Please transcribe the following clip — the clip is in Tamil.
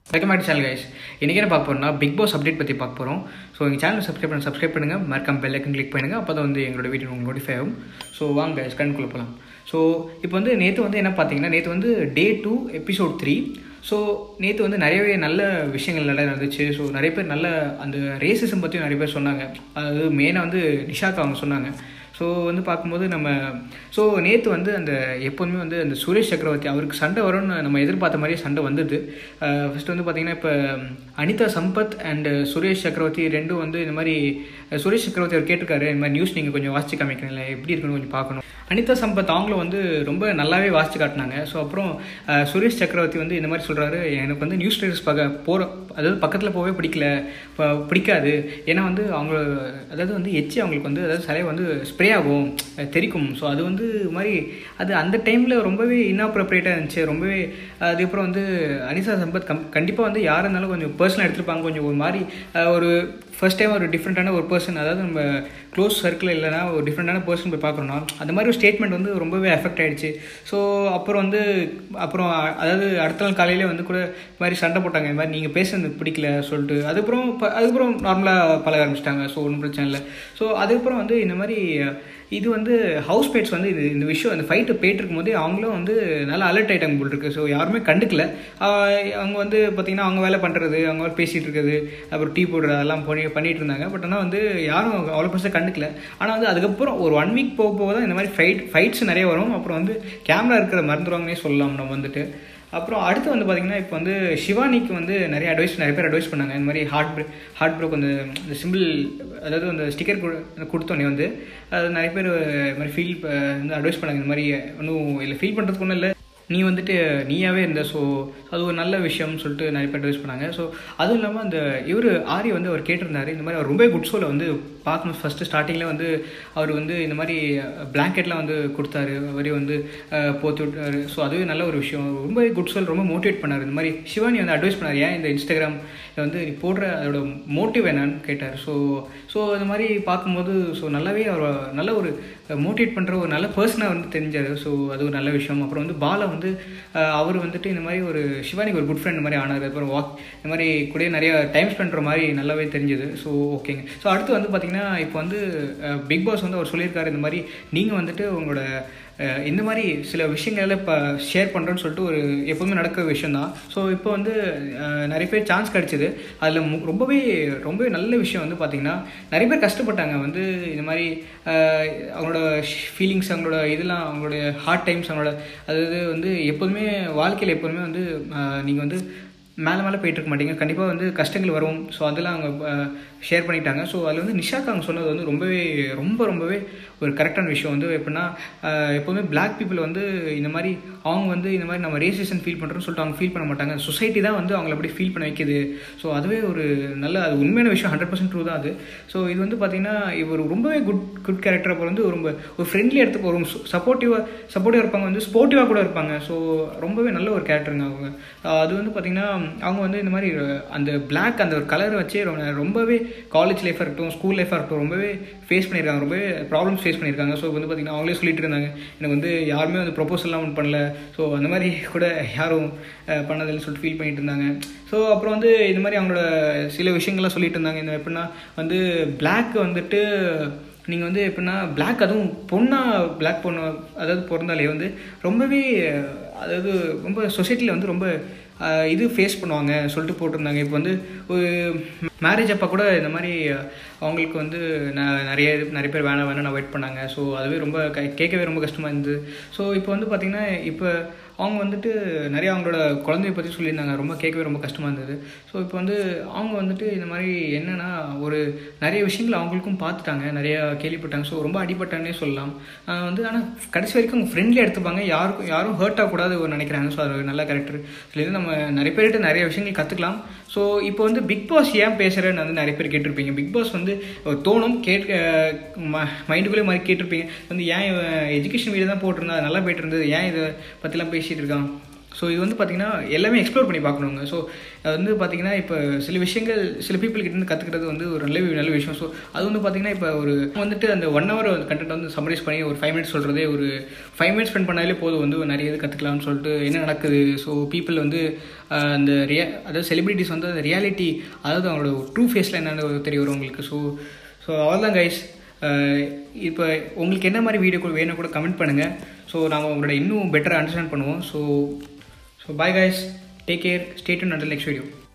வெல்கம் பேக் சேனல் கைஸ் இன்றைக்கி என்ன பார்க்க போகிறோம்னா பிக் பாஸ் அப்டேட் பற்றி பார்க்க போகிறோம் ஸோ எங்கள் சேனல் சப்ஸ்கிரைப் பண்ண சப்ஸ்கிரைப் பண்ணுங்கள் மறக்காம பெல் ஐக்கன் கிளிக் பண்ணுங்கள் அப்போ தான் வந்து எங்களோட வீடியோ உங்களுக்கு நோட்டிஃபை ஆகும் ஸோ வாங்க கைஸ் கண்ணுக்குள்ளே போகலாம் ஸோ இப்போ வந்து நேற்று வந்து என்ன பார்த்தீங்கன்னா நேற்று வந்து day two episode three so நேற்று வந்து நிறையவே நல்ல விஷயங்கள் நல்லா நடந்துச்சு ஸோ நிறைய பேர் நல்ல அந்த ரேசிசம் பற்றியும் நிறைய பேர் சொன்னாங்க அதாவது மெயினாக வந்து நிஷாக்கு அவங்க சொன்னாங்க ஸோ வந்து பார்க்கும்போது நம்ம ஸோ நேற்று வந்து அந்த எப்போதுமே வந்து அந்த சுரேஷ் சக்கரவர்த்தி அவருக்கு சண்டை வரும்னு நம்ம எதிர்பார்த்த மாதிரியே சண்டை வந்தது ஃபஸ்ட்டு வந்து பார்த்திங்கன்னா இப்போ அனிதா சம்பத் அண்ட் சுரேஷ் சக்கரவர்த்தி ரெண்டும் வந்து இந்த மாதிரி சுரேஷ் சக்கரவர்த்தி அவர் கேட்டிருக்காரு இந்த மாதிரி நியூஸ் நீங்கள் கொஞ்சம் வாசிச்சு காமிக்கணும்ல எப்படி இருக்குன்னு கொஞ்சம் பார்க்கணும் அனிதா சம்பத் அவங்களும் வந்து ரொம்ப நல்லாவே வாசிச்சு காட்டினாங்க ஸோ அப்புறம் சுரேஷ் சக்கரவர்த்தி வந்து இந்த மாதிரி சொல்கிறாரு எனக்கு வந்து நியூஸ் ரீடர்ஸ் பார்க்க போகிற அதாவது பக்கத்தில் போகவே பிடிக்கல பிடிக்காது ஏன்னா வந்து அவங்க அதாவது வந்து எச்சி அவங்களுக்கு வந்து அதாவது சிலையை வந்து ஸ்ப்ரே ஆகும் தெரிக்கும் ஸோ அது வந்து மாதிரி அது அந்த டைமில் ரொம்பவே இன்ஆப்ரோப்ரியேட்டாக இருந்துச்சு ரொம்பவே அதுக்கப்புறம் வந்து அனிதா சம்பத் கம் கண்டிப்பாக வந்து யாராக இருந்தாலும் கொஞ்சம் பர்சனலாக எடுத்துருப்பாங்க கொஞ்சம் ஒரு மாதிரி ஒரு ஃபர்ஸ்ட் டைம் ஒரு டிஃப்ரெண்ட்டான ஒரு பர்சன் அதாவது நம்ம க்ளோஸ் சர்க்கிள் இல்லைனா ஒரு டிஃப்ரெண்ட்டான பர்சன் போய் பார்க்குறோன்னா அந்த மாதிரி ஒரு ஸ்டேட்மெண்ட் வந்து ரொம்பவே எஃபெக்ட் ஆகிடுச்சு ஸோ அப்புறம் வந்து அப்புறம் அதாவது அடுத்த நாள் காலையிலே வந்து கூட இந்த மாதிரி சண்டை போட்டாங்க இந்த மாதிரி நீங்கள் பேசுறது பிடிக்கல சொல்லிட்டு அதுக்கப்புறம் அதுக்கப்புறம் நார்மலாக பழக ஆரம்பிச்சிட்டாங்க ஸோ ஒன்றும் பிரச்சனை இல்லை ஸோ அதுக்கப்புறம் வந்து இந்த மாதிரி இது வந்து ஹவுஸ் மேட்ஸ் வந்து இது இந்த விஷயம் அந்த ஃபைட்டு போயிட்டு இருக்கும்போது அவங்களும் வந்து நல்லா அலர்ட் ஆகிட்டாங்க போல் இருக்குது ஸோ யாருமே கண்டுக்கல அவங்க வந்து பார்த்திங்கன்னா அவங்க வேலை பண்ணுறது அவங்க பேசிகிட்டு இருக்கிறது அப்புறம் டீ போடுறது அதெல்லாம் பண்ணி பண்ணிகிட்டு இருந்தாங்க பட் ஆனால் வந்து யாரும் அவ்வளோ பெருசாக கண்டுக்கல ஆனால் வந்து அதுக்கப்புறம் ஒரு ஒன் வீக் போக போக தான் இந்த மாதிரி ஃபைட் ஃபைட்ஸ் நிறைய வரும் அப்புறம் வந்து கேமரா இருக்கிற மறந்துடுவாங்கன்னே சொல்லலாம் நம்ம வந்துட்டு அப்புறம் அடுத்து வந்து பார்த்திங்கன்னா இப்போ வந்து சிவானிக்கு வந்து நிறைய அட்வைஸ் நிறைய பேர் அட்வைஸ் பண்ணாங்க இந்த மாதிரி ஹார்ட் பிரேக் ஹார்ட் ப்ரோக் அந்த இந்த சிம்பிள் அதாவது அந்த ஸ்டிக்கர் கொடுத்தோன்னே வந்து அது நிறைய பேர் இது மாதிரி ஃபீல் வந்து அட்வைஸ் பண்ணாங்க இந்த மாதிரி ஒன்றும் இல்லை ஃபீல் பண்ணுறதுக்கு ஒன்றும் இல்லை நீ வந்துட்டு நீயாவே இருந்த ஸோ அது ஒரு நல்ல விஷயம்னு சொல்லிட்டு நிறைய பேர் அட்வைஸ் பண்ணாங்க ஸோ அதுவும் இல்லாமல் அந்த இவர் ஆரி வந்து அவர் கேட்டிருந்தாரு இந்த மாதிரி அவர் ரொம்ப குட் ஷோவில் வந்து பார்க்கணும் ஃபஸ்ட்டு ஸ்டார்டிங்கில் வந்து அவர் வந்து இந்த மாதிரி பிளாங்கெட்லாம் வந்து கொடுத்தாரு அவரே வந்து போத்து விட்டாரு ஸோ அதுவே நல்ல ஒரு விஷயம் ரொம்ப குட் ஷோல் ரொம்ப மோட்டிவேட் பண்ணார் இந்த மாதிரி சிவானி வந்து அட்வைஸ் பண்ணார் ஏன் இந்த இன்ஸ்டாகிராம் வந்து நீ போடுற அதோட மோட்டிவ் என்னன்னு கேட்டார் ஸோ ஸோ இந்த மாதிரி பார்க்கும்போது ஸோ நல்லாவே அவர் நல்ல ஒரு மோட்டிவேட் பண்ணுற ஒரு நல்ல பர்சனாக வந்து தெரிஞ்சார் ஸோ அது ஒரு நல்ல விஷயம் அப்புறம் வந்து பாலா வந்து அவர் வந்துட்டு இந்த மாதிரி ஒரு சிவானிக்கு ஒரு குட் ஃப்ரெண்ட் மாதிரி ஆனார் அப்புறம் வாக் இந்த மாதிரி கூட நிறைய டைம் ஸ்பெண்ட் பண்ணுற மாதிரி நல்லாவே தெரிஞ்சுது ஸோ ஓகேங்க ஸோ அடுத்து வந்து பார்த்திங்கன்னா இப்போ வந்து பிக் பாஸ் வந்து அவர் சொல்லியிருக்காரு இந்த மாதிரி நீங்கள் வந்துட்டு உங்களோட இந்த மாதிரி சில விஷயங்களை இப்போ ஷேர் பண்ணுறோன்னு சொல்லிட்டு ஒரு எப்போதுமே நடக்கிற விஷயம் தான் ஸோ இப்போ வந்து நிறைய பேர் சான்ஸ் கிடச்சிது அதில் ரொம்பவே ரொம்பவே நல்ல விஷயம் வந்து பார்த்திங்கன்னா நிறைய பேர் கஷ்டப்பட்டாங்க வந்து இந்த மாதிரி அவங்களோட ஃபீலிங்ஸ் அவங்களோட இதெல்லாம் அவங்களோட ஹார்ட் டைம்ஸ் அவங்களோட அதாவது வந்து எப்போதுமே வாழ்க்கையில் எப்போதுமே வந்து நீங்கள் வந்து மேலே மேலே போயிட்டுருக்க மாட்டீங்க கண்டிப்பாக வந்து கஷ்டங்கள் வரும் ஸோ அதெல்லாம் அவங்க ஷேர் பண்ணிட்டாங்க ஸோ அதில் வந்து நிஷாக்கு அவங்க சொன்னது வந்து ரொம்பவே ரொம்ப ரொம்பவே ஒரு கரெக்டான விஷயம் வந்து எப்படின்னா எப்போதுமே பிளாக் பீப்புள் வந்து இந்த மாதிரி அவங்க வந்து இந்த மாதிரி நம்ம ரேசிசன் ஃபீல் பண்ணுறோன்னு சொல்லிட்டு அவங்க ஃபீல் பண்ண மாட்டாங்க சொசைட்டி தான் வந்து அவங்கள அப்படி ஃபீல் பண்ண வைக்கிது ஸோ அதுவே ஒரு நல்ல அது உண்மையான விஷயம் ஹண்ட்ரட் பர்சன்ட் ட்ரூ தான் அது ஸோ இது வந்து பார்த்திங்கன்னா இவர் ரொம்பவே குட் குட் கேரக்டர் அப்புறம் வந்து ரொம்ப ஒரு ஃப்ரெண்ட்லி இடத்துக்கு ஒரு சப்போர்ட்டிவாக சப்போர்ட்டிவாக இருப்பாங்க வந்து ஸ்போர்ட்டிவாக கூட இருப்பாங்க ஸோ ரொம்பவே நல்ல ஒரு கேரக்டருங்க அவங்க அது வந்து பார்த்திங்கன்னா அவங்க வந்து இந்த மாதிரி அந்த பிளாக் அந்த ஒரு கலரை வச்சே ரொம்பவே காலேஜ் லைஃபாக இருக்கட்டும் ஸ்கூல் லைஃபாக இருக்கட்டும் ரொம்பவே ஃபேஸ் பண்ணியிருக்காங்க ரொம்பவே ப்ராப்ளம்ஸ் ஃபேஸ் பண்ணியிருக்காங்க ஸோ வந்து பார்த்திங்கன்னா அவங்களே சொல்லிட்டு இருந்தாங்க எனக்கு வந்து யாருமே வந்து ப்ரொப்போசல்லாம் ஒன்று பண்ணல ஸோ அந்த மாதிரி கூட யாரும் பண்ணதில்லைன்னு சொல்லிட்டு ஃபீல் பண்ணிட்டு இருந்தாங்க ஸோ அப்புறம் வந்து இந்த மாதிரி அவங்களோட சில விஷயங்கள்லாம் சொல்லிட்டு இருந்தாங்க இந்த எப்படின்னா வந்து பிளாக் வந்துட்டு நீங்கள் வந்து எப்படின்னா பிளாக் அதுவும் பொண்ணாக பிளாக் பொண்ணு அதாவது பிறந்தாலே வந்து ரொம்பவே அதாவது ரொம்ப சொசைட்டியில் வந்து ரொம்ப இது ஃபேஸ் பண்ணுவாங்க சொல்லிட்டு போட்டிருந்தாங்க இப்போ வந்து ஒரு மேரேஜ் அப்போ கூட இந்த மாதிரி அவங்களுக்கு வந்து நான் நிறைய நிறைய பேர் வேணாம் வேணாம் அவாய்ட் பண்ணாங்க ஸோ அதுவே ரொம்ப கேட்கவே ரொம்ப கஷ்டமாக இருந்தது ஸோ இப்போ வந்து பார்த்திங்கன்னா இப்போ அவங்க வந்துட்டு நிறைய அவங்களோட குழந்தைய பற்றி சொல்லியிருந்தாங்க ரொம்ப கேட்கவே ரொம்ப கஷ்டமாக இருந்தது ஸோ இப்போ வந்து அவங்க வந்துட்டு இந்த மாதிரி என்னென்னா ஒரு நிறைய விஷயங்கள் அவங்களுக்கும் பார்த்துட்டாங்க நிறையா கேள்விப்பட்டாங்க ஸோ ரொம்ப அடிபட்டானே சொல்லலாம் வந்து ஆனால் கடைசி வரைக்கும் அவங்க ஃப்ரெண்ட்லியாக எடுத்துப்பாங்க யாருக்கும் யாரும் ஹர்ட் ஆகக்கூடாது நினைக்கிறாங்க ஸோ அது நல்ல கேரக்டர் இதுலேருந்து நம்ம நிறைய பேர்கிட்ட நிறைய விஷயங்கள் கற்றுக்கலாம் ஸோ இப்போ வந்து பிக் பாஸ் ஏன் பேசுகிறேன்னு வந்து நிறைய பேர் கேட்டிருப்பீங்க பிக் பாஸ் வந்து தோணும் கேட்க மைண்டுக்குள்ளே மாதிரி கேட்டிருப்பீங்க வந்து ஏன் எஜுகேஷன் வீடியோ தான் போட்டிருந்தா நல்லா போயிட்டு இருந்தது ஏன் இதை பற்றிலாம் பேசிகிட்டு இருக்கான் ஸோ இது வந்து பார்த்தீங்கன்னா எல்லாமே எக்ஸ்ப்ளோர் பண்ணி பார்க்கணுங்க ஸோ அது வந்து பார்த்தீங்கன்னா இப்போ சில விஷயங்கள் சில people கிட்ட இருந்து கற்றுக்கிறது வந்து ஒரு நல்ல நல்ல விஷயம் ஸோ அது வந்து பார்த்தீங்கன்னா இப்போ ஒரு வந்துட்டு அந்த ஒன் ஹவர் கண்டென்ட் வந்து சம்மரைஸ் பண்ணி ஒரு ஃபைவ் மினிட்ஸ் சொல்கிறதே ஒரு ஃபைவ் மினிட்ஸ் ஸ்பெண்ட் பண்ணாலே போதும் வந்து நிறைய இது கற்றுக்கலாம்னு சொல்லிட்டு என்ன நடக்குது ஸோ பீப்புள் வந்து ஆஹ், அந்த ரியா அதாவது செலிபிரிட்டிஸ் வந்து அந்த ரியாலிட்டி அதாவது அவங்களோட ட்ரூ ஃபேஸில் என்னென்னு தெரிய வரும் உங்களுக்கு ஸோ ஸோ அவ்வளோதான் கைஸ் இப்போ உங்களுக்கு என்ன மாதிரி வீடியோ வேணும் கூட கமெண்ட் பண்ணுங்கள் ஸோ நாங்கள் உங்களோட இன்னும் பெட்டராக அண்டர்ஸ்டாண்ட் பண்ணுவோம் so so bye guys take care stay and next video